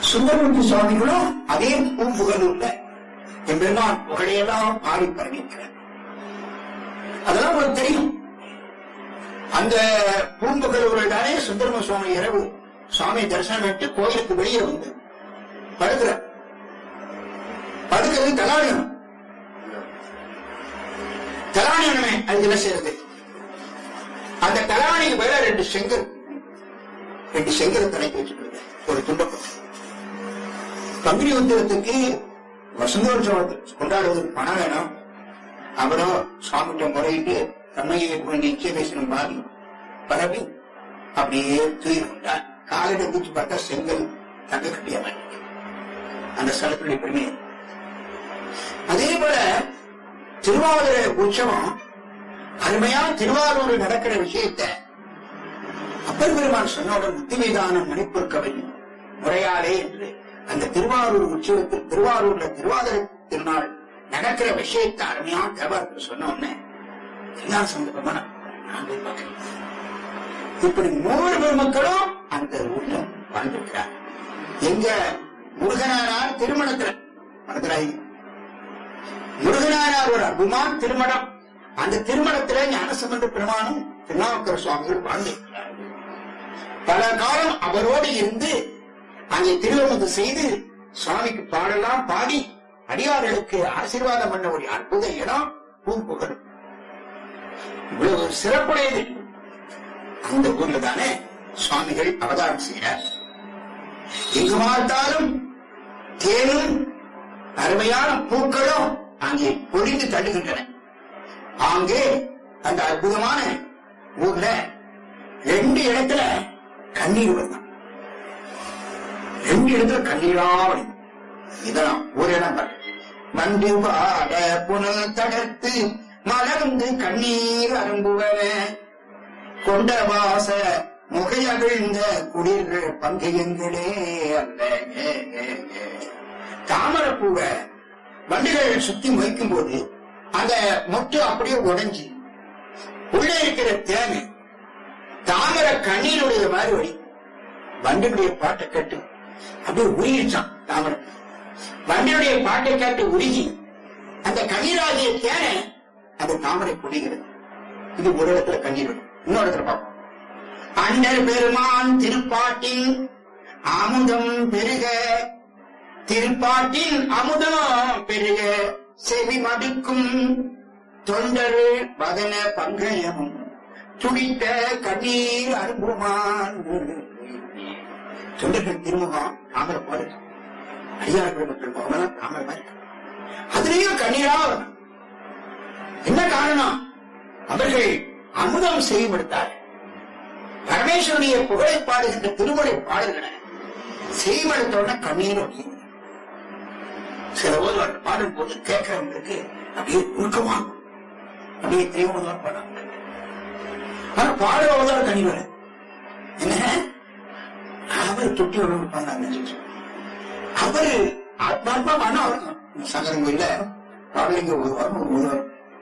சுந்தரமூர்த்தி சுவாமிகளும் அதே பூம்புகலூர்ல எம்பெருமான் புகழையெல்லாம் பாடி பரவிக்கிறார் அதெல்லாம் உங்களுக்கு தெரியும் அந்த பூம்புகலூரில் தானே சுந்தரம சுவாமி இரவு சுவாமி தரிசனம் விட்டு கோயிலுக்கு வெளியே வந்து படுக்கிறார் படுக்கிறது தலாணியம் தலாணியனமே அது என்ன செய்யறது அந்த தலாணிக்கு மேல ரெண்டு செங்கல் ரெண்டு செங்கல் தலைக்கு வச்சுக்கிறது ஒரு துண்டப்பட்டு பங்குனி உத்திரத்துக்கு வசந்தோற்சவத்தை கொண்டாடுவதற்கு பணம் வேணும் அவரும் சுவாமிகிட்ட முறையிட்டு தன்மையை வேண்டிய நிச்சயமேசனம் பாடி பரப்பி அப்படியே தூக்கிட்டார் காலையில குச்சி பார்த்தா செங்கல் தங்க கட்டியா அந்த ஸ்தலத்துடைய பெருமை அதே போல திருவாவூர உற்சவம் அருமையா திருவாரூர் நடக்கிற விஷயத்தை அப்பர் பெருமான் சொன்னோட முத்திமைதான மணிப்பூர் கவி முறையாலே என்று அந்த திருவாரூர் உற்சவத்தில் திருவாரூர்ல திருவாதிரை திருநாள் நடக்கிற விஷயத்தை அருமையா தேவாரத்தில் சொன்ன உடனே எல்லா சந்தர்ப்பமான நான் போய் பார்க்கிறேன் இப்படி மூணு பெருமக்களும் அந்த ஊர்ல வாழ்ந்திருக்கிறார் எங்க முருகனானார் திருமணத்துல மறந்துடாதீங்க முருகனானார் ஒரு அற்புதமான திருமணம் அந்த திருமணத்துல ஞானசம்பந்த பெருமானும் திருநாவுக்கர சுவாமிகள் வாழ்ந்திருக்கிறார்கள் பல காலம் அவரோடு இருந்து அங்கே திருவமுது செய்து சுவாமிக்கு பாடலாம் பாடி அடியார்களுக்கு ஆசீர்வாதம் பண்ண ஒரு அற்புத இடம் பூம்புகழ் இவ்வளவு சிறப்புடையது அந்த ஊர்ல தானே சுவாமிகள் அவதாரம் செய்கிறார் எங்கு பார்த்தாலும் தேனும் அருமையான பூக்களும் அங்கே பொழிந்து தள்ளுகின்றன அங்கே அந்த அற்புதமான ஊர்ல ரெண்டு இடத்துல கண்ணீர் வருதான் ரெண்டு இடத்துல கண்ணீரா வருது இதெல்லாம் ஒரு இடம் பாரு. மண்டு பாட புனல் தடர்த்து மலர்ந்து கண்ணீர் அரும்புவன கொண்ட வாச முகையவிழ்ந்த குளிர் பங்கையங்களே அல்ல தாமரப்பூவை வண்டுகள் சுத்தி மொய்க்கும் போது அந்த மொட்டு அப்படியே உடைஞ்சு உள்ளே இருக்கிற தேனை தாமரை கண்ணீருடைய மாதிரி வழி வண்டியுடைய பாட்டை கேட்டு அப்படியே உருகிச்சான் தாமரை வண்டியுடைய பாட்டை கேட்டு உருகி அந்த கண்ணீராகிய தேனை அந்த தாமரை குடிகிறது இது ஒரு இடத்துல கண்ணீர் வரும். இன்னொரு இடத்துல பார்ப்போம் அண்டர் பெருமான் திருப்பாட்டின் அமுதம் பெருக திருப்பாட்டின் அமுதம் பெருக செவி மடுக்கும் தொண்டர் வதன பங்கயம் துடித்த கண்ணீர் அனுபவமான் தொண்டர்கள் திருமுகம் தாமரை பாடு ஐயாறு மக்கள் போகலாம் தாமரை மாதிரி அதுலயும் கண்ணீரா வரும். என்ன காரணம் அவர்கள் அமுதம் செய்யப்படுத்தார் பரமேஸ்வருடைய புகழை பாடுகின்ற திருமுறை பாடுகிற செய்மடுத்தோட கண்ணீர் ஒழியும் சில ஒருவர் பாடும் போது கேட்கிறவங்களுக்கு அப்படியே உருக்கமா அப்படியே தீவிரமாக பாடாங்க ஆனா பாடுறவங்க கண்ணீர் வர என்ன அவர் தொட்டி உணவு பண்ணாங்க அவரு ஆத்மாத்மா மனம் அவருக்கு சங்கரன் கோயில பாடலிங்க ஒருவார் ஒருவர்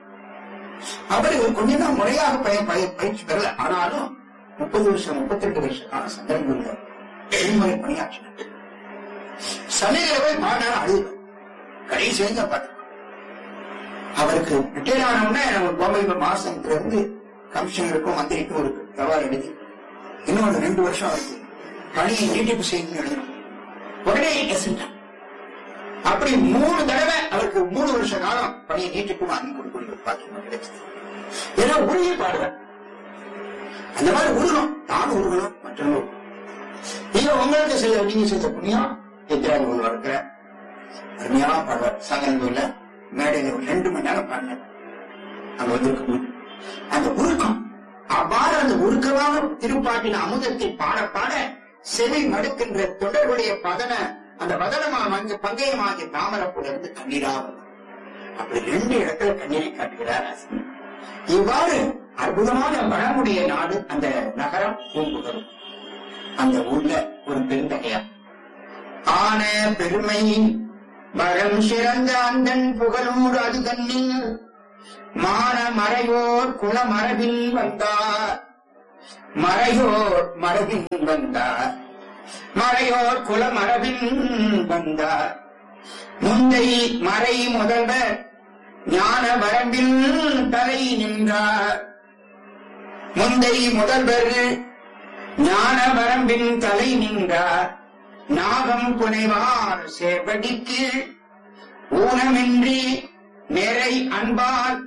அவரு கொஞ்ச நாள் முறையாக பய- பய- பயிற்சி பெறல ஆனாலும் முப்பது வருஷம் முப்பத்தி ரெண்டு வருஷ கால சங்கரன் கோயில எளிமுறை பணியாற்றினார் சமையல போய் பாடினாலும் அழுது கடைசி வரைக்கும் பார்த்து அவருக்கு ரிட்டையர் ஆன உடனே நம்ம பாம்பே மாசத்துல இருந்து கமிஷனருக்கும் மந்திரிக்கும் ஒரு தவால் எழுதி இன்னொரு ரெண்டு வருஷம் இருக்கு பணியை நீட்டிப்பு செய்யணும்னு எழுதணும் உடனே எசன்ட்டான் அப்படி மூணு தடவை அவருக்கு மூணு வருஷ காலம் பணியை நீட்டிப்பு வாங்கி கொடுக்கணும் பாக்கியம் கிடைச்சது ஏன்னா உருகி பாடுவேன் அந்த மாதிரி உருகணும் தானும் உருகணும் மற்றவங்க நீங்க உங்களுக்கு செய்ய நீங்க செய்த புண்ணியம் எத்திராஜ் ஒரு இருக்கிற அருமையான பாடுவார் சங்கரங்கோயில மேடையில ஒரு ரெண்டு மணி நேரம் பாடினார் அங்க வந்திருக்கும் அந்த உருக்கம் அவ்வாறு அந்த உருக்கமான திருப்பாட்டின் அமுதத்தை பாட பாட செவி மடுக்கின்ற தொடர்புடைய பதன அந்த பதனமா வந்து பங்கயமாகிய தாமரப்பூல இருந்து கண்ணீரா வரும். அப்படி ரெண்டு இடத்துல கண்ணீரை காட்டுகிறார் ஆசிரியர். இவ்வாறு அற்புதமான வளமுடைய நாடு அந்த நகரம் பூம்புகர் அந்த ஊர்ல ஒரு பெருந்தகையா ஆன பெருமை வரம் சிறந்த அந்தன் புகழூர் அது தன்னில் மான மறையோர் குலமரபில் வந்தார் மறையோர் மரபில் வந்தார் மறையோர் குலமரபின் வந்தார் முந்தை மறை முதல்வர் ஞான வரம்பில் தலை நின்றார் முந்தை முதல்வர் ஞான வரம்பின் தலை நின்றார் நாகம் புனைவார் சேவடிக்கு ஊனமின்றி நிறை அன்பால்